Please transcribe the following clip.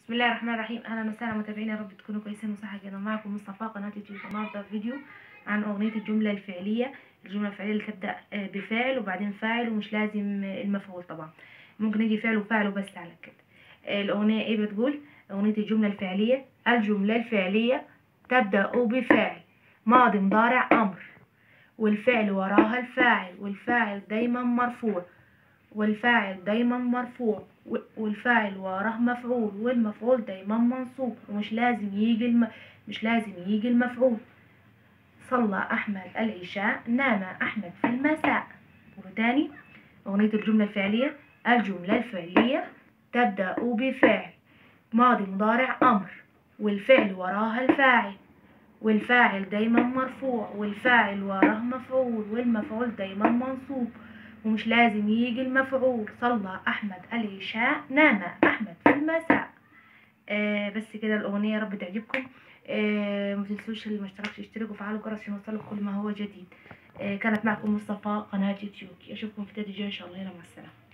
بسم الله الرحمن الرحيم اهلا وسهلا متابعينا يا رب تكونوا كويسين وصحة جدا معكم مصطفى قناة يوتيوب النهارده فيديو عن اغنية الجملة الفعلية الجملة الفعلية اللي تبدأ آه، بفاعل وبعدين فاعل ومش لازم آه، المفعول طبعا ممكن يجي فعل وفاعل وبس على كده آه، الاغنية ايه بتقول اغنية الجملة الفعلية الجملة الفعلية تبدأ بفاعل ماضي مضارع امر والفعل وراها الفاعل والفاعل دايما مرفوع والفاعل دايما مرفوع و- والفاعل وراه مفعول والمفعول دايما منصوب ومش لازم يجي الم... مش لازم يجي المفعول صلى أحمد العشاء نام أحمد في المساء وتاني أغنية الجملة الفعلية الجملة الفعلية تبدأ بفعل ماضي مضارع أمر والفعل وراها الفاعل والفاعل دايما مرفوع والفاعل وراه مفعول والمفعول دايما منصوب ومش لازم يجي المفعول صلى أحمد العشاء نام أحمد في المساء آه بس كده الأغنية يا رب تعجبكم آه ما تنسوش اللي ما اشتركش يشترك وفعلوا الجرس عشان يوصلك كل ما هو جديد آه كانت معكم مصطفى قناة يوتيوب أشوفكم في فيديو جاي إن شاء الله يلا مع السلامة